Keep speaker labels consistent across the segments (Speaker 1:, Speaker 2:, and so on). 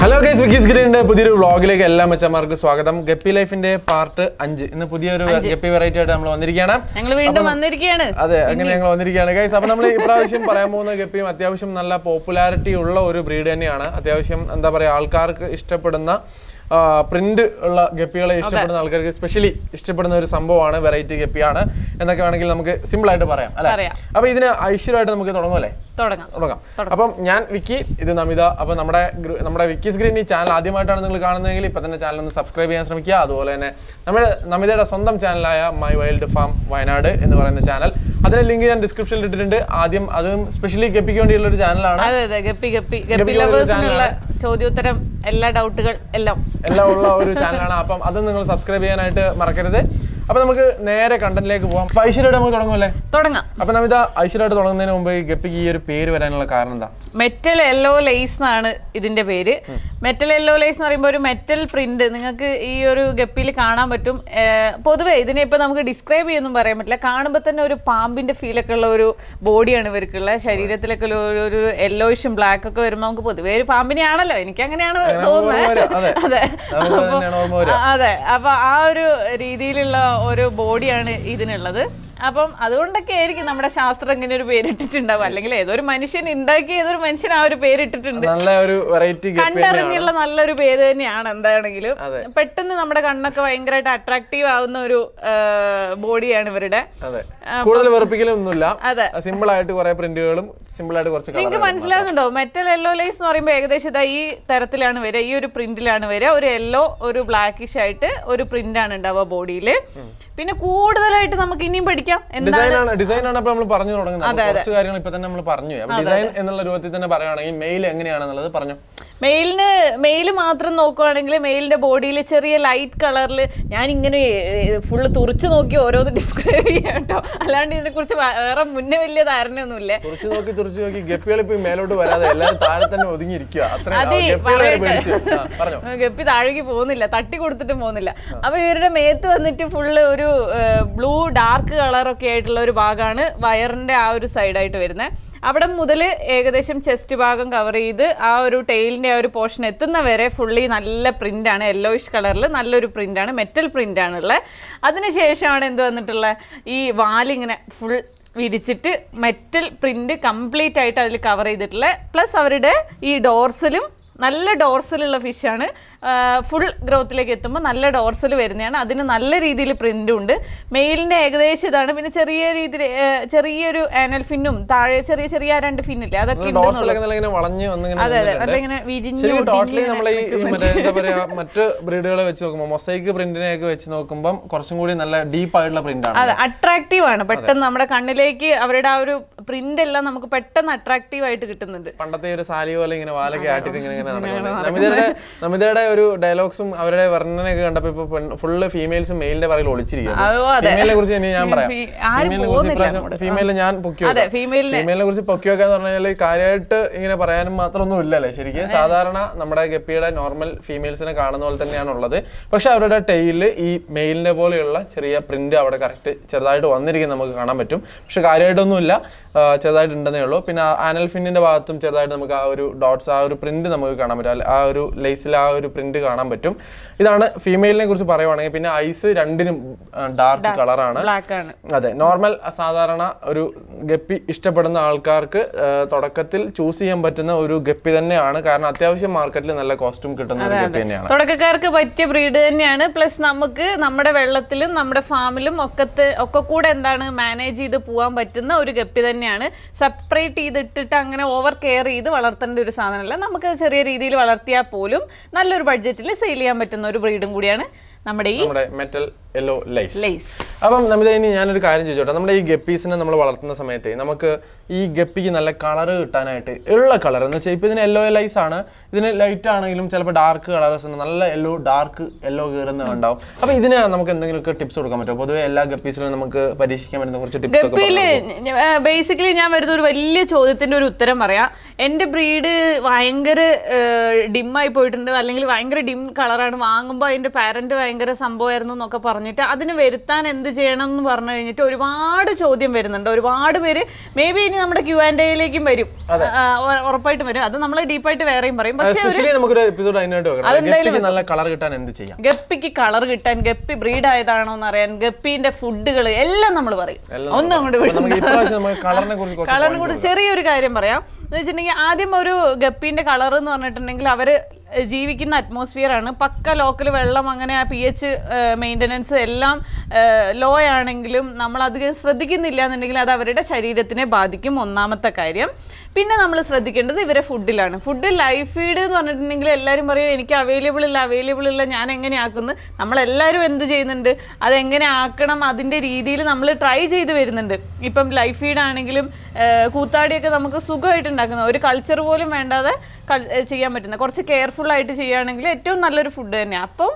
Speaker 1: Hello guys wikis ഗ്രീനിന്റെ പുതിയൊരു വ്ളോഗിലേക്ക് എല്ലാ മെച്ചന്മാർക്ക് സ്വാഗതം ഗപ്പി ലൈഫിന്റെ പാർട്ട് അഞ്ച് ഇന്ന് പുതിയൊരു ഗപ്പി വെറൈറ്റി ആയിട്ട് നമ്മൾ വന്നിരിക്കുകയാണ്
Speaker 2: ഞങ്ങൾ വീണ്ടും വന്നിരിക്കുകയാണ്
Speaker 1: അതെ അങ്ങനെ ഞങ്ങൾ വന്നിരിക്കുകയാണ് ഗൈസ് അപ്പൊ നമ്മൾ ഇപ്രാവശ്യം പറയാൻ പോകുന്ന ഗപ്പിയും അത്യാവശ്യം നല്ല പോപ്പുലാരിറ്റി ഉള്ള ഒരു ബ്രീഡ് തന്നെയാണ് അത്യാവശ്യം എന്താ പറയാ ആൾക്കാർക്ക് ഇഷ്ടപ്പെടുന്ന പ്രിന്റ് ഉള്ള ഗപ്പികളെ ഇഷ്ടപ്പെടുന്ന ആൾക്കാർക്ക് സ്പെഷ്യലി ഇഷ്ടപ്പെടുന്ന ഒരു സംഭവമാണ് വെറൈറ്റി ഗപ്പിയാണ് എന്നൊക്കെ വേണമെങ്കിൽ നമുക്ക് സിമ്പിൾ ആയിട്ട് പറയാം അല്ലെ
Speaker 2: പറയാം.
Speaker 1: അപ്പൊ ഇതിന് ഐശ്വര്യമായിട്ട് നമുക്ക് തുടങ്ങുമല്ലേ
Speaker 2: തുടങ്ങാം
Speaker 1: തുടങ്ങാം അപ്പം ഞാൻ വിക്കി ഇത് നമിത അപ്പൊ നമ്മുടെ ഗ്രൂ- നമ്മുടെ വിക്കീസ് ഗ്രീൻ ഈ ചാനൽ ആദ്യമായിട്ടാണ് നിങ്ങൾ കാണുന്നതെങ്കിൽ ഇപ്പൊ തന്നെ ചാനൽ ഒന്ന് സബ്സ്ക്രൈബ് ചെയ്യാൻ ശ്രമിക്കുക അതുപോലെ തന്നെ നമ്മുടെ നമിതയുടെ സ്വന്തം ചാനലായ മൈ വൈൽഡ് ഫാം വയനാട് എന്ന് പറയുന്ന ചാനൽ അതിന്റെ ലിങ്ക് ഞാൻ ഡിസ്ക്രിപ്ഷനിൽ ഇട്ടിട്ടുണ്ട് ആദ്യം അതും സ്പെഷ്യലി ഗപ്പിക്ക് വേണ്ടിയുള്ള ഒരു ചാനലാണ്
Speaker 2: അതെ അതെ ഗപ്പി ഗപ്പി ഗപ്പി
Speaker 1: ഗപ്പി
Speaker 2: ലവേഴ്സിനുള്ള ചോദ്യോത്തരം എല്ലാ ഡൗട്ടുകൾ എല്ലാം
Speaker 1: എല്ലാം ഉള്ള ഒരു ചാനലാണ് അപ്പം അത് നിങ്ങൾ സബ്സ്ക്രൈബ് ചെയ്യാനായിട്ട് മറക്കരുത് അപ്പൊ നമുക്ക് നേരെ കണ്ടന്റിലേക്ക് പോകാം അപ്പൊ ഐശ്വര്യയുടെ നമുക്ക് തുടങ്ങുമല്ലേ
Speaker 2: തുടങ്ങാം
Speaker 1: അപ്പൊ നമിത ഐശ്വര്യമായിട്ട് തുടങ്ങുന്നതിന് മുമ്പ് ഈ ഗപ്പിക്ക് ഈ ഒരു പേര് വരാനുള്ള കാരണം എന്താ
Speaker 2: മെറ്റൽ യെല്ലോ ലേസ് എന്നാണ് ഇതിന്റെ പേര് മെറ്റൽ യെല്ലോ ലേസ് എന്ന് പറയുമ്പോൾ ഒരു മെറ്റൽ പ്രിന്റ് നിങ്ങൾക്ക് ഈ ഒരു ഗപ്പിയിൽ കാണാൻ പറ്റും ഏർ പൊതുവെ ഇതിനെ ഇപ്പൊ നമുക്ക് ഡിസ്ക്രൈബ് ചെയ്യൊന്നും പറയാൻ പറ്റില്ല കാണുമ്പോൾ തന്നെ ഒരു പാമ്പിന്റെ ഫീലൊക്കെ ഉള്ള ഒരു ബോഡിയാണ് ഇവർക്കുള്ള ശരീരത്തിലൊക്കെ ഒരു ഒരു- ഒരു യെല്ലോയിഷും ബ്ലാക്ക് ഒക്കെ വരുമ്പോൾ നമുക്ക് പൊതുവേ ഒരു പാമ്പിനെയാണല്ലോ എനിക്ക് അങ്ങനെയാണ് തോന്നുന്നത്
Speaker 1: ഓർമ്മ വരും, അതെ.
Speaker 2: അതെ
Speaker 1: നമുക്ക് അത് തന്നെയാണ് ഓർമ്മ വരിക.
Speaker 2: ആ, അതെ അപ്പൊ ആ ഒരു രീതിയിലുള്ള ഒരു ബോഡിയാണ് ഇതിനുള്ളത് അപ്പം അതുകൊണ്ടൊക്കെ ആയിരിക്കും നമ്മുടെ ശാസ്ത്രം ഇങ്ങനെ ഒരു പേരിട്ടിട്ടുണ്ടാവും അല്ലെങ്കിൽ ഏതൊരു മനുഷ്യൻ ഉണ്ടാക്കി ഏതൊരു മനുഷ്യൻ ആ ഒരു പേരിട്ടിട്ടുണ്ട്
Speaker 1: നല്ല ഒരു വെറൈറ്റി ഗപ്പി
Speaker 2: കണ്ടറിഞ്ഞുള്ള നല്ലൊരു പേര് തന്നെയാണ് എന്താണെങ്കിലും
Speaker 1: അതെ.
Speaker 2: പെട്ടെന്ന് നമ്മുടെ കണ്ണൊക്കെ ഭയങ്കരമായിട്ട് അട്രാക്റ്റീവ് ആവുന്ന ഒരു ബോഡിയാണ് ഇവരുടെ
Speaker 1: അതെ കൂടുതൽ വെറുപ്പിക്കലൊന്നുമില്ല
Speaker 2: അതെ.
Speaker 1: സിമ്പിൾ ആയിട്ട് കുറെ പ്രിന്റുകളും സിമ്പിൾ ആയിട്ട് കുറച്ച്
Speaker 2: നിങ്ങൾക്ക്
Speaker 1: കളർ
Speaker 2: മനസ്സിലാവുന്നുണ്ടോ മെറ്റൽ യെല്ലോ ലൈസ് എന്ന് പറയുമ്പോൾ ഏകദേശം ഇതാ ഈ തരത്തിലാണ് വരിക ഈ ഒരു പ്രിന്റിലാണ് വരിക ഒരു യെല്ലോ ഒരു ബ്ലാക്കിഷ് ആയിട്ട് ഒരു പ്രിന്റ് ആണ് ഉണ്ടാവുക ബോഡിയിൽ പിന്നെ കൂടുതലായിട്ട് നമുക്ക് ഇനിയും പഠിക്കാം എന്താ
Speaker 1: ഡിസൈൻ ആണ് ഡിസൈൻ ആണ് ഇപ്പൊ നമ്മൾ പറഞ്ഞു തുടങ്ങുന്നത് അപ്പൊ കുറച്ച് കാര്യങ്ങൾ ഇപ്പൊ തന്നെ നമ്മൾ പറഞ്ഞു അപ്പൊ ഡിസൈൻ എന്നുള്ള രൂപത്തിൽ തന്നെ പറയുകയാണെങ്കിൽ മെയിൽ എങ്ങനെയാണെന്നുള്ളത് പറഞ്ഞു
Speaker 2: മെയിലിന് മെയിൽ മാത്രം നോക്കുവാണെങ്കിൽ മെയിലിന്റെ ബോഡിയിൽ ചെറിയ ലൈറ്റ് കളറിൽ ഞാൻ ഇങ്ങനെ ഫുള്ള് തുറച്ചു നോക്കി ഓരോന്ന് ഡിസ്ക്രൈബ് ചെയ്യാം കേട്ടോ അല്ലാണ്ട് ഇതിനെ കുറിച്ച് വേറെ മുന്നേ വലിയ ധാരണയൊന്നുമില്ല
Speaker 1: തുറച്ചു നോക്കി തുറച്ചു നോക്കി ഗപ്പികൾ ഇപ്പൊ ഈ മേലോട്ട് വരാതെ എല്ലാവരും താഴെ തന്നെ ഒതുങ്ങിയിരിക്കുക അത്രയും
Speaker 2: അതെ,
Speaker 1: ഗപ്പികൾ വരെ
Speaker 2: പറയട്ടെ.
Speaker 1: പേടിച്ച് ആ, പറഞ്ഞോ
Speaker 2: ഗപ്പി താഴേക്ക് പോകുന്നില്ല തട്ടി കൊടുത്തിട്ടും പോകുന്നില്ല അപ്പൊ ഇവരുടെ മേത്ത് വന്നിട്ട് ഫുള്ള് ഒരു ബ്ലൂ ഡാർക്ക് കളറൊക്കെ ആയിട്ടുള്ള ഒരു ഭാഗമാണ് വയറിന്റെ ആ ഒരു സൈഡായിട്ട് വരുന്നത് അവിടെ മുതൽ ഏകദേശം ചെസ്റ്റ് ഭാഗം കവർ ചെയ്ത് ആ ഒരു ടെയിലിന്റെ ആ ഒരു പോർഷൻ എത്തുന്ന വരെ ഫുള്ളി നല്ല പ്രിന്റ് ആണ് യെല്ലോയിഷ് കളറിൽ നല്ലൊരു പ്രിന്റ് ആണ് മെറ്റൽ പ്രിന്റ് ആണുള്ളത് അതിനുശേഷമാണ് എന്ത് വന്നിട്ടുള്ളത് ഈ വാലിങ്ങനെ ഫുൾ വിരിച്ചിട്ട് മെറ്റൽ പ്രിന്റ് കംപ്ലീറ്റ് ആയിട്ട് അതിൽ കവർ ചെയ്തിട്ടുള്ള പ്ലസ് അവരുടെ ഈ ഡോർസിലും നല്ല ഡോർസലുള്ള ഫിഷാണ് ഫുൾ ഗ്രോത്തിലേക്ക് എത്തുമ്പോൾ നല്ല ഡോർസൽ വരുന്നതാണ് അതിന് നല്ല രീതിയിൽ പ്രിന്റും ഉണ്ട് മെയിലിൻ്റെ ഏകദേശം ഇതാണ് പിന്നെ ചെറിയ രീതിയിൽ ചെറിയൊരു ആനൽ ഫിന്നും താഴെ ചെറിയ ചെറിയ ആ രണ്ട് ഫിന്നില്ലേ അതൊക്കെ ഉണ്ട്
Speaker 1: ഡോർസിലൊക്കെ നല്ല ഇങ്ങനെ വളഞ്ഞ് വന്നിങ്ങനെ
Speaker 2: അതെ അതെ
Speaker 1: നിന്നിട്ടുണ്ട്.
Speaker 2: അതിങ്ങനെ വിരിഞ്ഞ്
Speaker 1: ശരിക്കും ടോട്ടലി
Speaker 2: ഒടിഞ്ഞ്
Speaker 1: നമ്മൾ ഈ ഈ മറ്റേ എന്താ പറയാ മറ്റ് ബ്രീഡുകളെ വെച്ച് നോക്കുമ്പോൾ മൊസൈക്ക് പ്രിന്റിനെ ഒക്കെ വെച്ച് നോക്കുമ്പോൾ കുറച്ചും കൂടി നല്ല ഡീപ്പ് ആയിട്ടുള്ള പ്രിന്റ് ആണ്
Speaker 2: അതെ അട്രാക്റ്റീവ് ആണ് പെട്ടെന്ന് നമ്മുടെ കണ്ണിലേക്ക് അവരുടെ ആ ഒരു പ്രിന്റ് എല്ലാം നമുക്ക് പെട്ടെന്ന് അട്രാക്റ്റീവ് ആയിട്ട് കിട്ടുന്നുണ്ട്
Speaker 1: പണ്ടത്തെ ഒരു സാലി പോലെ ഇങ്ങനെ വാലൊക്കെ ആട്ടിട്ട് ഇങ്ങനെ ഇങ്ങനെ നടക്കുന്നുണ്ട് നമിതയുടെ നമിതയുടെ ഒരു ഡയലോഗ്സും അവരുടെ വർണ്ണനയൊക്കെ കണ്ടപ്പോ ഇപ്പൊ ഫുള്ള് ഫീമെയിൽസ് മെയിലിന്റെ പറയിൽ ഒളിച്ചിരിക്കും
Speaker 2: അതോ, അതെ.
Speaker 1: ഫീമെയിലിനെ കുറിച്ച് ഇനി ഞാൻ പറയാം
Speaker 2: ഫീ- ആരും
Speaker 1: ഫീമെയിലിനെ കുറിച്ച് ഇപ്രാവശ്യം ഫീമെയിലിനെ ഞാൻ പൊക്കി
Speaker 2: അതെ ഫീമെയിലിനെ
Speaker 1: ഫീമെയിലിനെ കുറിച്ച് പൊക്കി വെക്കാന്ന് പറഞ്ഞാൽ കാര്യമായിട്ട് ഇങ്ങനെ പറയാനും മാത്രമൊന്നും ഇല്ലല്ലേ ശരിക്കും സാധാരണ നമ്മുടെ ഗപ്പിയുടെ നോർമൽ ഫീമെയിൽസിനെ കാണുന്ന പോലെ തന്നെയാണ് ഉള്ളത് പക്ഷെ അവരുടെ ടെയിലിൽ ഈ മെയിലിനെ പോലെയുള്ള ചെറിയ പ്രിന്റ് അവിടെ കറക്റ്റ് ചെറുതായിട്ട് വന്നിരിക്കുന്നത് നമുക്ക് കാണാൻ പറ്റും പക്ഷെ കാര്യമായിട്ടൊന്നുമില്ല ആ, ചെറുതായിട്ട് ഉണ്ടെന്നേ ഉള്ളൂ പിന്നെ ആനൽ ഫിന്നിന്റെ ഭാഗത്തും ചെറുതായിട്ട് നമുക്ക് ആ ഒരു ഡോട്ട്സ് ആ ഒരു പ്രിന്റ് നമുക്ക് കാണാൻ പറ്റും അല്ല, ആ ഒരു ലേസിൽ ആ ഒരു പ്രിന്റ് കാണാൻ പറ്റും ഇതാണ് ഫീമെയിലിനെ കുറിച്ച് പറയുവാണെങ്കിൽ പിന്നെ ഐസ് രണ്ടിനും ഡാർക്ക് കളറാണ്
Speaker 2: ബ്ലാക്ക് ആണ്
Speaker 1: അതെ നോർമൽ സാധാരണ ഒരു ഗപ്പി ഇഷ്ടപ്പെടുന്ന ആൾക്കാർക്ക് ആ, തുടക്കത്തിൽ ചൂസ് ചെയ്യാൻ പറ്റുന്ന ഒരു ഗപ്പി തന്നെയാണ് കാരണം അത്യാവശ്യം മാർക്കറ്റിൽ നല്ല കോസ്റ്റ്യൂം കിട്ടുന്ന ഒരു ഗപ്പി തന്നെയാണ്
Speaker 2: തുടക്കക്കാർക്ക് പറ്റിയ ബ്രീഡ് തന്നെയാണ് പ്ലസ് നമുക്ക് നമ്മുടെ വെള്ളത്തിലും നമ്മുടെ ഫാമിലും ഒക്കെ ഒക്കെ കൂടെ എന്താണ് മാനേജ് ചെയ്ത് പോകാൻ പറ്റുന്ന ഒരു ഗപ്പി തന്നെയാണ് സെപ്പറേറ്റ് ചെയ്തിട്ടിട്ട് അങ്ങനെ ഓവർ കെയർ ചെയ്ത് വളർത്തേണ്ട ഒരു സാധനമല്ല നമുക്ക് ചെറിയ രീതിയിൽ വളർത്തിയാൽ പോലും നല്ലൊരു ബഡ്ജറ്റിൽ സെയിൽ ചെയ്യാൻ പറ്റുന്ന ഒരു ബ്രീഡും കൂടിയാണ് നമ്മുടെ ഈ
Speaker 1: നമ്മുടെ മെറ്റൽ യെല്ലോ ലൈസ്
Speaker 2: ലൈസ്
Speaker 1: അപ്പം നമിത ഇനി ഞാനൊരു കാര്യം ചോദിച്ചോട്ടെ നമ്മുടെ ഈ ഗപ്പീസിനെ നമ്മൾ വളർത്തുന്ന സമയത്ത് നമുക്ക് ഈ ഗപ്പിക്ക് നല്ല കളർ കിട്ടാനായിട്ട് ഉള്ള കളർ എന്ന് വെച്ചാൽ ഇപ്പോൾ ഇതിന് യെല്ലോ ലൈസ് ആണ് ഇതിന് ലൈറ്റ് ആണെങ്കിലും ചിലപ്പോൾ ഡാർക്ക് കളേഴ്സ് ഉണ്ട് നല്ല യെല്ലോ ഡാർക്ക് യെല്ലോ കയറുന്ന ഉണ്ടാവും അപ്പോൾ ഇതിന് നമുക്ക് എന്തെങ്കിലുമൊക്കെ ടിപ്സ് കൊടുക്കാൻ പറ്റുമോ പൊതുവെ എല്ലാ ഗപ്പീസിലും നമുക്ക് പരീക്ഷിക്കാൻ പറ്റുന്ന കുറച്ച് ടിപ്സ് ഒക്കെ
Speaker 2: ഗപ്പിയില് ബേസിക്കലി ഞാൻ വരുന്ന ഒരു വലിയ ചോദ്യത്തിന്റെ ഒരു ഉത്തരം പറയാം എന്റെ ബ്രീഡ് ഭയങ്കര ഡിമ്മായി പോയിട്ടുണ്ട് അല്ലെങ്കിൽ ഭയങ്കര ഡിം കളറാണ് വാങ്ങുമ്പോൾ അതിന്റെ പാരന്റ് ഭയങ്കര സംഭവമായിരുന്നു എന്നൊക്കെ പറഞ്ഞു പറഞ്ഞിട്ട് അതിന് വരുത്താൻ എന്ത് ചെയ്യണം എന്ന് പറഞ്ഞു കഴിഞ്ഞിട്ട് ഒരുപാട് ചോദ്യം വരുന്നുണ്ട് ഒരുപാട് പേര് മേ ബി ഇനി നമ്മുടെ ക്യൂ ആൻഡ് എയിലേക്കും വരും ആ, ഉ- ഉറപ്പായിട്ടും വരും അത് നമ്മൾ ഡീപ്പായിട്ട് വേറെയും പറയും പക്ഷെ
Speaker 1: സ്പെഷ്യലി നമുക്കൊരു എപ്പിസോഡ് അതിനായിട്ട് വെക്കണം ഗപ്പിക്ക് നല്ല കളർ കിട്ടാൻ എന്ത് ചെയ്യാം
Speaker 2: ഗപ്പിക്ക് കളർ കിട്ടാൻ ഗപ്പി ബ്രീഡ് ആയതാണോ എന്ന് അറിയാൻ ഗപ്പിന്റെ ഫുഡുകൾ എല്ലാം നമ്മൾ പറയും ഒന്നും അങ്ങോട്ട്
Speaker 1: അപ്പൊ
Speaker 2: വിടും
Speaker 1: നമുക്ക് ഇപ്രാവശ്യം നമുക്ക് കളറിനെ കുറിച്ച് കുറച്ച്
Speaker 2: കളറിനെ കുറിച്ച് ചെറിയൊരു കാര്യം പറയാം എന്ന് വെച്ചിട്ടുണ്ടെങ്കിൽ ആദ്യം ഒരു ഗപ്പീന്റെ കളർ എന്ന് പറഞ്ഞിട്ടുണ്ടെങ്കിൽ അവര് ജീവിക്കുന്ന അറ്റ്മോസ്ഫിയർ ആണ് പക്ക ലോക്കൽ വെള്ളം അങ്ങനെ ആ പി എച്ച് മെയിൻ്റനൻസ് എല്ലാം ലോ ആണെങ്കിലും നമ്മൾ അധികം ശ്രദ്ധിക്കുന്നില്ല എന്നുണ്ടെങ്കിൽ അത് അവരുടെ ശരീരത്തിനെ ബാധിക്കും ഒന്നാമത്തെ കാര്യം പിന്നെ നമ്മൾ ശ്രദ്ധിക്കേണ്ടത് ഇവരെ ഫുഡിലാണ് ഫുഡ് ലൈഫ് ഫീഡ് എന്ന് പറഞ്ഞിട്ടുണ്ടെങ്കിൽ എല്ലാവരും പറയും എനിക്ക് അവൈലബിൾ ഇല്ല അവൈലബിൾ ഇല്ല ഞാൻ എങ്ങനെ ആക്കുന്നു നമ്മളെല്ലാവരും എന്ത് ചെയ്യുന്നുണ്ട് അതെങ്ങനെ ആക്കണം അതിൻ്റെ രീതിയിൽ നമ്മൾ ട്രൈ ചെയ്ത് വരുന്നുണ്ട് ഇപ്പം ലൈഫ് ഫീഡ് ആണെങ്കിലും ഏഹ്, കൂത്താടിയൊക്കെ നമുക്ക് സുഖമായിട്ട് ഉണ്ടാക്കുന്ന ഒരു കൾച്ചർ പോലും വേണ്ടാതെ കൾ- ഏഹ് ചെയ്യാൻ പറ്റുന്ന കുറച്ച് കെയർഫുൾ ആയിട്ട് ചെയ്യുകയാണെങ്കിൽ ഏറ്റവും നല്ലൊരു ഫുഡ് തന്നെയാണ് അപ്പം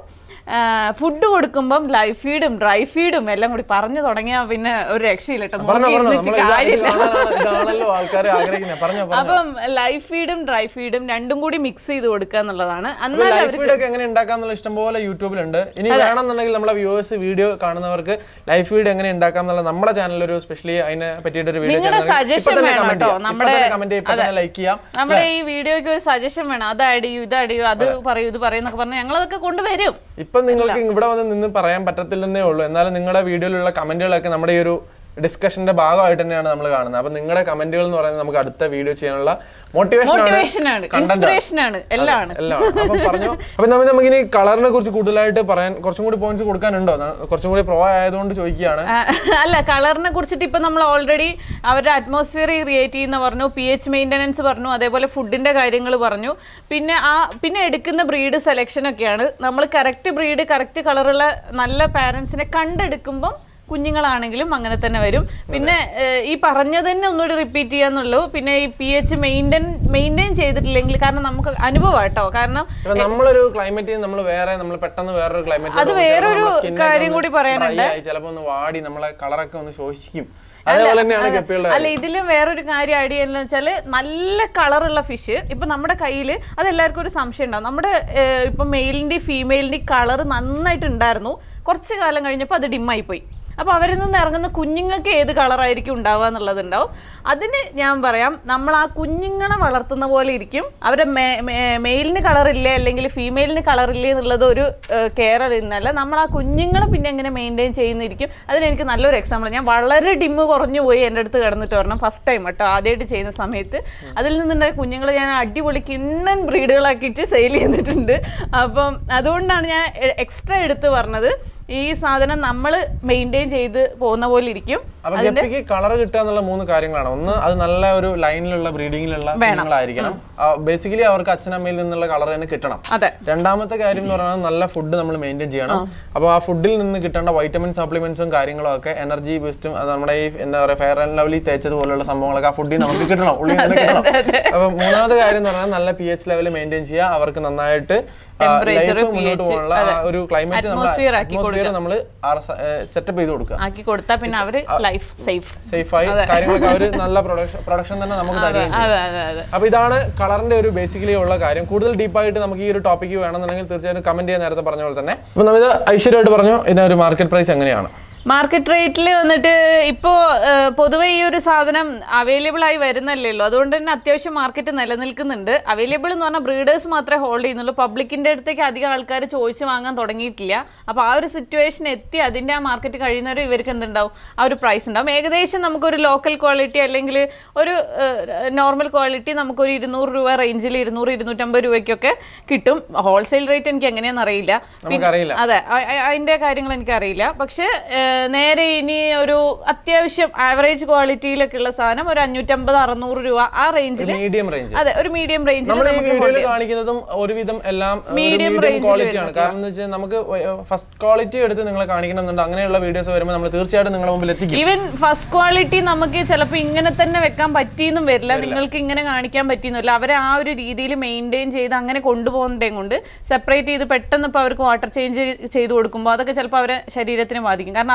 Speaker 2: ഫുഡ് കൊടുക്കുമ്പം ലൈഫ് ഫീഡും ഡ്രൈ ഫീഡും എല്ലാം കൂടി പറഞ്ഞു തുടങ്ങിയാൽ പിന്നെ ഒരു രക്ഷയില്ല കേട്ടോ
Speaker 1: പറഞ്ഞോ
Speaker 2: നോക്കി
Speaker 1: പറഞ്ഞോ
Speaker 2: ഇരുന്നിട്ട്
Speaker 1: നമ്മൾ ഇത്
Speaker 2: കാര്യമില്ല
Speaker 1: കാണാനാണ് ഇതാണല്ലോ ആൾക്കാർ ആഗ്രഹിക്കുന്നത് പറഞ്ഞോ പറഞ്ഞോ
Speaker 2: അപ്പം ലൈഫ് ഫീഡും ഡ്രൈ ഫീഡും രണ്ടും കൂടി മിക്സ് ചെയ്ത് കൊടുക്കുക എന്നുള്ളതാണ് എന്നാൽ
Speaker 1: ലൈഫ് ഫീഡ് ഒക്കെ എങ്ങനെ ഉണ്ടാക്കാന്നുള്ള ഇഷ്ടം പോലെ യൂട്യൂബിലുണ്ട് ഇനി വേണമെന്നുണ്ടെങ്കിൽ നമ്മളെ വ്യൂവേഴ്സ് വീഡിയോ കാണുന്നവർക്ക് ലൈഫ് ഫീഡ് എങ്ങനെ ഉണ്ടാക്കാം എന്നുള്ള നമ്മുടെ ചാനലിൽ ഒരു സ്പെഷ്യലി അതിനെ പറ്റിയിട്ട് ഒരു വീഡിയോ
Speaker 2: നിങ്ങളുടെ suggestion വേണം കേട്ടോ. നമ്മുടെ-
Speaker 1: കമന്റ് ഇപ്പൊ തന്നെ ലൈക്ക് ചെയ്യാം
Speaker 2: നമ്മുടെ ഈ വീഡിയോയ്ക്ക് ഒരു സജഷൻ വേണം അത് ആഡ് ചെയ്യൂ ഇത് ആഡ് ചെയ്യൂ അത് പറയൂ ഇത് പറയൂ എന്നൊക്കെ പറഞ്ഞ് ഞങ്ങൾ അതൊക്കെ കൊണ്ടുവരും
Speaker 1: ഇപ്പൊ നിങ്ങൾക്ക് ഇവിടെ വന്ന് നിന്ന് പറയാൻ പറ്റത്തില്ലെന്നേ ഉള്ളൂ എന്നാലും നിങ്ങളുടെ വീഡിയോയിലുള്ള കമന്റുകളൊക്കെ നമ്മുടെ ഈ ഒരു ഡിസ്കഷന്റെ ഭാഗമായിട്ട് തന്നെയാണ് നമ്മൾ കാണുന്നത് അപ്പൊ നിങ്ങളുടെ കമന്റുകൾ എന്ന് പറയുന്നത് നമുക്ക് അടുത്ത വീഡിയോ ചെയ്യാനുള്ള മോട്ടിവേഷൻ
Speaker 2: മോട്ടിവേഷൻ ആണ് ഇൻസ്പിറേഷൻ ആണ് എല്ലാം ആണ്
Speaker 1: എല്ലാം അപ്പൊ പറഞ്ഞു അപ്പൊ നമ്മൾ നമുക്ക് ഇനി കളറിനെ കുറിച്ച് കൂടുതലായിട്ട് പറയാൻ കുറച്ചും കൂടി പോയിന്റ്സ് കൊടുക്കാനുണ്ടോ ന- കുറച്ചും കൂടി പ്രോ ആയതുകൊണ്ട് ചോദിക്കുകയാണ്
Speaker 2: ആ, അല്ല കളറിനെ കുറിച്ചിട്ട് ഇപ്പൊ നമ്മൾ ഓൾറെഡി അവരുടെ അറ്റ്മോസ്ഫിയർ ക്രിയേറ്റ് ചെയ്യുന്ന പറഞ്ഞു പി എച്ച് മെയിൻ്റനൻസ് പറഞ്ഞു അതേപോലെ ഫുഡിന്റെ കാര്യങ്ങൾ പറഞ്ഞു പിന്നെ ആ പിന്നെ എടുക്കുന്ന ബ്രീഡ് സെലക്ഷൻ ഒക്കെയാണ് നമ്മൾ കറക്റ്റ് ബ്രീഡ് കറക്റ്റ് കളറുള്ള നല്ല പാരൻസിനെ കണ്ടെടുക്കുമ്പം കുഞ്ഞുങ്ങളാണെങ്കിലും അങ്ങനെ തന്നെ വരും പിന്നെ ഏഹ്, ഈ പറഞ്ഞത് തന്നെ ഒന്നുകൂടി റിപ്പീറ്റ് ചെയ്യാന്നുള്ളൂ പിന്നെ ഈ പി എച്ച് മെയിൻറ്റെയിൻ മെയിൻറ്റെയിൻ ചെയ്തിട്ടില്ലെങ്കിൽ കാരണം നമുക്ക് അനുഭവം കേട്ടോ കാരണം
Speaker 1: ഇപ്പൊ നമ്മളൊരു ക്ലൈമറ്റിൽ നമ്മൾ വേറെ നമ്മൾ പെട്ടെന്ന് വേറൊരു ക്ലൈമറ്റ്
Speaker 2: വേറൊരു കാര്യം കൂടി പറയാനുണ്ട്.
Speaker 1: ചിലപ്പോ ഒന്ന് വാടി നമ്മളെ കളറൊക്കെ ഒന്ന് ശോഷിക്കും അതേപോലെ തന്നെയാണ് ഗപ്പികളുടെ
Speaker 2: അല്ല ഇതിലും വേറൊരു കാര്യം ആഡ് ചെയ്യാന്ന് വെച്ചാല് നല്ല കളറുള്ള ഫിഷ് ഇപ്പൊ നമ്മുടെ കയ്യിൽ അത് എല്ലാവർക്കും ഒരു സംശയം ഉണ്ടാവും നമ്മുടെ ഏഹ്, ഇപ്പൊ മെയിലിന്റെയും ഫീമെയിലിന്റെയും കളർ നന്നായിട്ട് ഉണ്ടായിരുന്നു കുറച്ച് കാലം കഴിഞ്ഞപ്പോൾ അത് ഡിമ്മായി പോയി അപ്പോൾ അവരിൽ നിന്ന് ഇറങ്ങുന്ന കുഞ്ഞുങ്ങൾക്ക് ഏത് കളറായിരിക്കും ഉണ്ടാവുക എന്നുള്ളതുണ്ടാവും അതിന് ഞാൻ പറയാം നമ്മൾ ആ കുഞ്ഞുങ്ങളെ വളർത്തുന്ന പോലെ ഇരിക്കും അവരുടെ മെയിലിന് കളറില്ലേ അല്ലെങ്കിൽ ഫീമെയിലിന് കളറില്ലേ എന്നുള്ളത് ഒരു കെയർ അറിയുന്നല്ല നമ്മൾ ആ കുഞ്ഞുങ്ങളെ പിന്നെ എങ്ങനെ മെയിൻറ്റെയിൻ ചെയ്യുന്നിരിക്കും അതിന് എനിക്ക് നല്ലൊരു എക്സാമ്പിൾ ഞാൻ വളരെ ഡിമ്മ് കുറഞ്ഞു പോയി എൻ്റെ അടുത്ത് കിടന്നിട്ട് പറഞ്ഞു ഫസ്റ്റ് ടൈം കേട്ടോ ആദ്യമായിട്ട് ചെയ്യുന്ന സമയത്ത് അതിൽ നിന്നുണ്ടായ കുഞ്ഞുങ്ങളെ ഞാൻ അടിപൊളി കിണ്ണൻ ബ്രീഡുകളാക്കിയിട്ട് സെയിൽ ചെയ്തിട്ടുണ്ട് അപ്പം അതുകൊണ്ടാണ് ഞാൻ എക്സ്ട്രാ എടുത്ത് പറഞ്ഞത് ഈ സാധനം നമ്മൾ മെയിൻറ്റെയിൻ ചെയ്ത് പോകുന്ന പോലെ ഇരിക്കും
Speaker 1: അപ്പൊ ഗപ്പിക്ക് കളർ കിട്ടുക എന്നുള്ള മൂന്ന് കാര്യങ്ങളാണ് ഒന്ന് അത് നല്ല ഒരു ലൈനിലുള്ള ബ്രീഡിങ്ങിലുള്ള കുഞ്ഞുങ്ങളായിരിക്കണം ബേസിക്കലി അവർക്ക് അച്ഛനമ്മയിൽ നിന്നുള്ള കളർ തന്നെ കിട്ടണം
Speaker 2: അതെ
Speaker 1: രണ്ടാമത്തെ കാര്യം എന്ന് പറയുന്നത് നല്ല ഫുഡ് നമ്മൾ മെയിൻറ്റെയിൻ ചെയ്യണം അപ്പോൾ ആ ഫുഡിൽ നിന്ന് കിട്ടേണ്ട വൈറ്റമിൻ സപ്ലിമെന്റ്സും കാര്യങ്ങളും ഒക്കെ എനർജി ബൂസ്റ്റും അത് നമ്മുടെ ഈ എന്താ പറയുക ഫെയർ ആൻഡ് ലവ്ലി തേച്ചത് പോലുള്ള സംഭവങ്ങളൊക്കെ ആ ഫുഡിൽ നമുക്ക് കിട്ടണം ഉള്ളിൽ നിന്ന് കിട്ടണം അപ്പോൾ മൂന്നാമത്തെ കാര്യം എന്ന് പറഞ്ഞാൽ നല്ല പി എച്ച് ലെവൽ മെയിൻറ്റെയിൻ ചെയ്യുക അവർക്ക് നന്നായിട്ട്
Speaker 2: Temperature,
Speaker 1: ലൈഫ് മുന്നോട്ട്
Speaker 2: pH,
Speaker 1: പോകാനുള്ള ആ ഒരു ക്ലൈമറ്റ് നമ്മൾ
Speaker 2: Atmosphere ആക്കി
Speaker 1: അറ്റ്മോസ്ഫിയർ നമ്മൾ സെറ്റപ്പ് ചെയ്ത് കൊടുക്കുക
Speaker 2: ആക്കി കൊടുത്താൽ പിന്നെ അവര് ലൈഫ് സേഫ്
Speaker 1: സേഫായി കാര്യങ്ങളൊക്കെ അവർ നല്ല പ്രൊഡക്ഷൻ പ്രൊഡക്ഷൻ തന്നെ നമുക്ക് തരികയും ചെയ്യും
Speaker 2: അതെ അതെ അതെ
Speaker 1: അപ്പൊ ഇതാണ് കളറിന്റെ ഒരു ബേസിക്കലി ഉള്ള കാര്യം കൂടുതൽ ഡീപ്പായിട്ട് നമുക്ക് ഈ ഒരു ടോപ്പിക്ക് വേണമെന്നുണ്ടെങ്കിൽ തീർച്ചയായിട്ടും കമന്റ് ചെയ്യാൻ നേരത്തെ പറഞ്ഞ പോലെ തന്നെ അപ്പൊ നമ്മൾ ഇത് ഐശ്വര്യമായിട്ട് പറഞ്ഞു ഇതിന്റെ ഒരു മാർക്കറ്റ് പ്രൈസ് എങ്ങനെയാണ്
Speaker 2: മാർക്കറ്റ് റേറ്റിൽ വന്നിട്ട് ഇപ്പോൾ പൊതുവെ ഈ ഒരു സാധനം അവൈലബിൾ ആയി വരുന്നല്ലോ അതുകൊണ്ട് തന്നെ അത്യാവശ്യം മാർക്കറ്റ് നിലനിൽക്കുന്നുണ്ട് അവൈലബിൾ എന്ന് പറഞ്ഞാൽ ബ്രീഡേഴ്സ് മാത്രമേ ഹോൾഡ് ചെയ്യുന്നുള്ളൂ പബ്ലിക്കിൻ്റെ അടുത്തേക്ക് അധികം ആൾക്കാർ ചോദിച്ച് വാങ്ങാൻ തുടങ്ങിയിട്ടില്ല അപ്പോൾ ആ ഒരു സിറ്റുവേഷൻ എത്തി അതിൻ്റെ ആ മാർക്കറ്റ് കഴിയുന്നവരെ ഇവർക്ക് എന്തുണ്ടാവും ആ ഒരു പ്രൈസ് ഉണ്ടാവും ഏകദേശം നമുക്കൊരു ലോക്കൽ ക്വാളിറ്റി അല്ലെങ്കിൽ ഒരു നോർമൽ ക്വാളിറ്റി നമുക്കൊരു ഇരുന്നൂറ് രൂപ റേഞ്ചിൽ ഇരുന്നൂറ് ഇരുന്നൂറ്റമ്പത് രൂപയ്ക്കൊക്കെ കിട്ടും ഹോൾസെയിൽ റേറ്റ് എനിക്ക് എങ്ങനെയാണെന്ന് അറിയില്ല
Speaker 1: നമുക്കറിയില്ല
Speaker 2: അതെ അ- അ- അതിന്റെ കാര്യങ്ങൾ എനിക്കറിയില്ല പക്ഷെ ഏഹ്, നേരെ ഇനി ഒരു അത്യാവശ്യം ആവറേജ് ക്വാളിറ്റിയിലൊക്കെ ഉള്ള സാധനം ഒരു അഞ്ഞൂറ്റമ്പത് അറുന്നൂറ് രൂപ ആ റേഞ്ചിൽ
Speaker 1: മീഡിയം റേഞ്ച്
Speaker 2: അതെ ഒരു മീഡിയം റേഞ്ചിൽ
Speaker 1: നമ്മൾ ഈ വീഡിയോയിൽ കാണിക്കുന്നതും ഒരുവിധം എല്ലാം മീഡിയം
Speaker 2: range ൽ
Speaker 1: ക്വാളിറ്റി ആണ് കാരണം എന്ന് വെച്ചാൽ നമുക്ക് ഫസ്റ്റ് ക്വാളിറ്റി എടുത്ത് നിങ്ങളെ കാണിക്കണമെന്നുണ്ട് അങ്ങനെയുള്ള വീഡിയോസ് വരുമ്പോൾ നമ്മൾ തീർച്ചയായിട്ടും നിങ്ങളുടെ മുമ്പിൽ എത്തിക്കും
Speaker 2: ഈവൻ ഫസ്റ്റ് ക്വാളിറ്റി നമുക്ക് ചിലപ്പോൾ ഇങ്ങനെ തന്നെ വെക്കാൻ പറ്റിയെന്നും വരില്ല നിങ്ങൾക്ക് ഇങ്ങനെ കാണിക്കാൻ പറ്റിയെന്നില്ല അവരെ ആ ഒരു രീതിയിൽ മെയിൻറ്റെയിൻ ചെയ്ത് അങ്ങനെ കൊണ്ടുപോകുന്നതേം കൊണ്ട് സെപ്പറേറ്റ് ചെയ്ത് പെട്ടെന്ന് ഇപ്പോൾ അവർക്ക് വാട്ടർ ചേഞ്ച് ചെയ്ത് കൊടുക്കുമ്പോൾ അതൊക്കെ ചിലപ്പോൾ അവരെ ശരീരത്തിന് ബാധിക്കും കാരണം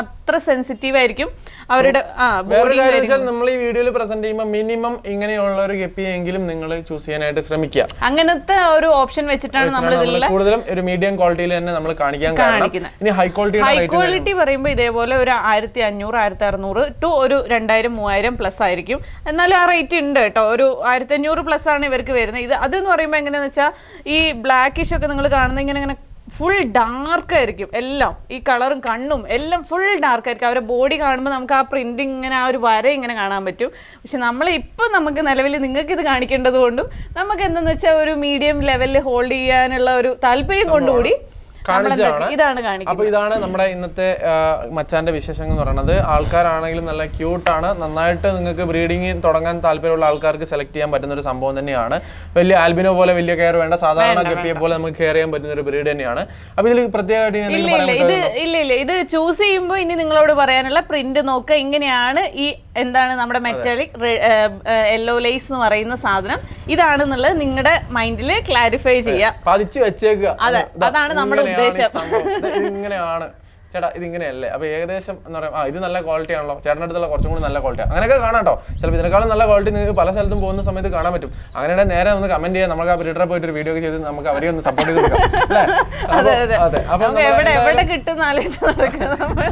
Speaker 2: അത്ര സെൻസിറ്റീവ് ആയിരിക്കും അവരുടെ ആ
Speaker 1: വേറൊരു കാര്യം വെച്ചാൽ നമ്മൾ ഈ വീഡിയോയിൽ പ്രസന്റ് ചെയ്യുമ്പോൾ മിനിമം ഇങ്ങനെയുള്ള ഒരു ഗപ്പിയെങ്കിലും നിങ്ങൾ ചൂസ് ചെയ്യാനായിട്ട് ശ്രമിക്കുക
Speaker 2: അങ്ങനത്തെ ഒരു ഓപ്ഷൻ വെച്ചിട്ടാണ് നമ്മൾ
Speaker 1: നമ്മൾ
Speaker 2: ഇതിലുള്ള
Speaker 1: കൂടുതലും ഒരു മീഡിയം ക്വാളിറ്റിയിൽ തന്നെ നമ്മൾ കാണിക്കാൻ കാരണം
Speaker 2: കാണിക്കുന്നത്.
Speaker 1: ഇനി ഹൈ ക്വാളിറ്റിയുടെ
Speaker 2: ഹൈ
Speaker 1: റേറ്റ്
Speaker 2: ക്വാളിറ്റി പറയുമ്പോൾ ഇതേപോലെ ഒരു ആയിരത്തി അഞ്ഞൂറ് ആയിരത്തി അറുന്നൂറ് ടു ഒരു രണ്ടായിരം മൂവായിരം പ്ലസ് ആയിരിക്കും എന്നാലും ആ റേറ്റ് ഉണ്ട് കേട്ടോ ഒരു ആയിരത്തി അഞ്ഞൂറ് പ്ലസ് ആണ് ഇവർക്ക് വരുന്നത് ഇത് അതെന്ന് പറയുമ്പോൾ എങ്ങനെയാന്ന് വെച്ചാൽ ഈ ബ്ലാക്കിഷ് ഒക്കെ നിങ്ങൾ കാണുന്ന ഇങ്ങനെ ഇങ്ങനെ ഫുൾ ഡാർക്ക് ആയിരിക്കും എല്ലാം ഈ കളറും കണ്ണും എല്ലാം ഫുൾ ഡാർക്ക് ആയിരിക്കും അവരുടെ ബോഡി കാണുമ്പോൾ നമുക്ക് ആ പ്രിന്റ് ഇങ്ങനെ ആ ഒരു വര ഇങ്ങനെ കാണാൻ പറ്റും പക്ഷെ നമ്മൾ ഇപ്പം നമുക്ക് നിലവിൽ നിങ്ങൾക്ക് ഇത് കാണിക്കേണ്ടത് കൊണ്ടും നമുക്ക് എന്തെന്ന് വെച്ചാൽ ഒരു മീഡിയം ലെവലിൽ ഹോൾഡ് ചെയ്യാനുള്ള ഒരു താല്പര്യം കൊണ്ടുകൂടി നമ്മളെന്താ-
Speaker 1: കാണിച്ചതാണ്.
Speaker 2: ഇതാണ് കാണിക്കുന്നത്
Speaker 1: അപ്പൊ ഇതാണ് നമ്മുടെ ഇന്നത്തെ ആ, മച്ചാന്റെ വിശേഷങ്ങൾ എന്ന് പറയുന്നത് ആൾക്കാരാണെങ്കിലും നല്ല ക്യൂട്ടാണ് നന്നായിട്ട് നിങ്ങൾക്ക് ബ്രീഡിങ് തുടങ്ങാൻ താല്പര്യമുള്ള ആൾക്കാർക്ക് സെലക്ട് ചെയ്യാൻ പറ്റുന്ന ഒരു സംഭവം തന്നെയാണ് വലിയ ആൽബിനോ പോലെ വലിയ കെയർ വേണ്ട സാധാരണ ഗപ്പിയെ പോലെ നമുക്ക് കെയർ ചെയ്യാൻ പറ്റുന്ന ഒരു ബ്രീഡ് തന്നെയാണ് അപ്പൊ ഇതിൽ പ്രത്യേകമായിട്ട് ഞാൻ
Speaker 2: ഇല്ല ഇല്ല ഇത് ഇല്ല ഇല്ല ഇത് ചൂസ് ചെയ്യുമ്പോൾ ഇനി നിങ്ങളോട് പറയാനുള്ള പ്രിന്റ് നോക്കുക ഇങ്ങനെയാണ് ഈ എന്താണ് നമ്മുടെ മെറ്റാലിക് യെല്ലോ ലേസ് എന്ന് പറയുന്ന സാധനം ഇതാണെന്നുള്ളത് നിങ്ങളുടെ മൈൻഡിൽ ക്ലാരിഫൈ ചെയ്യുക
Speaker 1: പതിച്ച് വെച്ചേക്കുക
Speaker 2: അതെ,
Speaker 1: ദാ,
Speaker 2: അതാണ് നമ്മുടെ
Speaker 1: ഇങ്ങനെയാണ് ഈ
Speaker 2: ഉദ്ദേശം.
Speaker 1: സംഭവം. ദാ, ഇതിങ്ങനെയാണ് ചേട്ടാ ഇത് ഇങ്ങനെയല്ലേ അപ്പൊ ഏകദേശം എന്ന് പറയാം ആ ഇത് നല്ല ക്വാളിറ്റി ആണല്ലോ ചേട്ടൻ്റെ അടുത്തുള്ള കുറച്ചും കൂടി നല്ല ക്വാളിറ്റി അങ്ങനെയൊക്കെ കാണാം കേട്ടോ ചിലപ്പോൾ ഇതിനേക്കാളും നല്ല ക്വാളിറ്റി നിങ്ങൾക്ക് പല സ്ഥലത്തും പോകുന്ന സമയത്ത് കാണാൻ പറ്റും അങ്ങനെയാണെങ്കിൽ നേരെ ഒന്ന് കമന്റ് ചെയ്യാം നമുക്ക് ആ ബ്രീഡറെ പോയിട്ട് ഒരു വീഡിയോ ഒക്കെ ചെയ്ത് നമുക്ക് അവരെ ഒന്ന് സപ്പോർട്ട് ചെയ്ത് കൊടുക്കാം അല്ലേ
Speaker 2: അതെ
Speaker 1: അപ്പൊ-
Speaker 2: അതെ
Speaker 1: അതെ അപ്പൊ
Speaker 2: നമുക്ക് എവിടെ എവിടെ കിട്ടും ആലോചിച്ച് നടക്കുക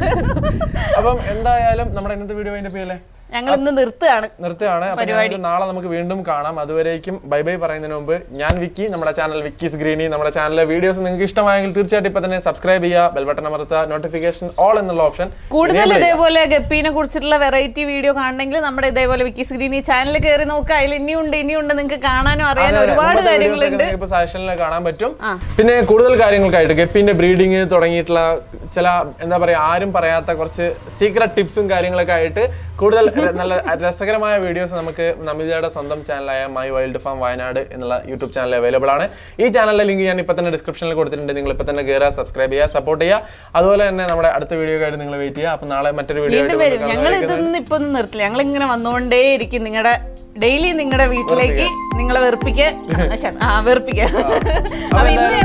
Speaker 1: അപ്പം എന്തായാലും നമ്മുടെ ഇന്നത്തെ വീഡിയോ അതിന്റെ പേരല്ലേ
Speaker 2: ഞങ്ങൾ ഇന്ന് നിർത്തുകയാണ്
Speaker 1: നിർത്തുകയാണ് അപ്പൊ ഞങ്ങൾക്ക് നാളെ നമുക്ക് വീണ്ടും കാണാം അതുവരേക്കും ബൈ ബൈ പറയുന്നതിന് മുമ്പ് ഞാൻ വിക്കി നമ്മുടെ ചാനൽ വിക്കീസ് ഗ്രീനി നമ്മുടെ ചാനലിലെ വീഡിയോസ് നിങ്ങൾക്ക് ഇഷ്ടമായെങ്കിൽ തീർച്ചയായിട്ടും ഇപ്പൊ തന്നെ സബ്സ്ക്രൈബ് ചെയ്യുക ബെൽ ബട്ടൺ അമർത്തുക നോട്ടിഫിക്കേഷൻ ഓൾ എന്നുള്ള ഓപ്ഷൻ
Speaker 2: കൂടുതൽ ഇതേപോലെ ഗപ്പീനെ കുറിച്ചിട്ടുള്ള വെറൈറ്റി വീഡിയോ കാണണമെങ്കിൽ നമ്മുടെ ഇതേപോലെ വിക്കി സ്ക്രീൻ ഈ ചാനൽ കയറി നോക്കുക അതിൽ ഇനിയുണ്ട് ഇനിയുണ്ട് നിങ്ങൾക്ക് കാണാനും അറിയാനും ഒരുപാട് കാര്യങ്ങളുണ്ട്
Speaker 1: ഇപ്പൊ സജഷനിൽ കാണാൻ പറ്റും പിന്നെ കൂടുതൽ കാര്യങ്ങൾക്കായിട്ട് ഗപ്പിന്റെ ബ്രീഡിങ് തുടങ്ങിയിട്ടുള്ള ചില എന്താ പറയാ ആരും പറയാത്ത കുറച്ച് സീക്രട്ട് ടിപ്സും കാര്യങ്ങളൊക്കെ ആയിട്ട് കൂടുതൽ ര- നല്ല രസകരമായ വീഡിയോസ് നമുക്ക് നമിതയുടെ സ്വന്തം ചാനലായ മൈ വൈൽഡ് ഫാം വയനാട് എന്നുള്ള യൂട്യൂബ് ചാനൽ അവൈലബിൾ ആണ് ഈ ചാനലിലെ ലിങ്ക് ഞാൻ ഇപ്പൊ തന്നെ ഡിസ്ക്രിപ്ഷനിൽ കൊടുത്തിട്ടുണ്ട് നിങ്ങൾ ഇപ്പൊ തന്നെ കയറുക സബ്സ്ക്രൈബ് ചെയ്യുക സപ്പോർട്ട് ചെയ്യുക അതുപോലെ തന്നെ നമ്മുടെ അടുത്ത വീഡിയോ ആയിട്ട് നിങ്ങൾ വെയിറ്റ് ചെയ്യുക അപ്പൊ നാളെ മറ്റൊരു വീഡിയോ
Speaker 2: വീണ്ടും
Speaker 1: ആയിട്ട്
Speaker 2: വരും ഞങ്ങൾ ഇതൊന്നും ഇപ്പൊ ഒന്നും നിർത്തില്ല ഞങ്ങൾ ഇങ്ങനെ വന്നുകൊണ്ടേ ഇരിക്കും നിങ്ങളുടെ ഡെയിലി നിങ്ങളുടെ വീട്ടിലേക്ക് നിങ്ങളെ വെറുപ്പിക്കാൻ ആ വെറുപ്പിക്കാൻ അപ്പൊ ഇന്ന്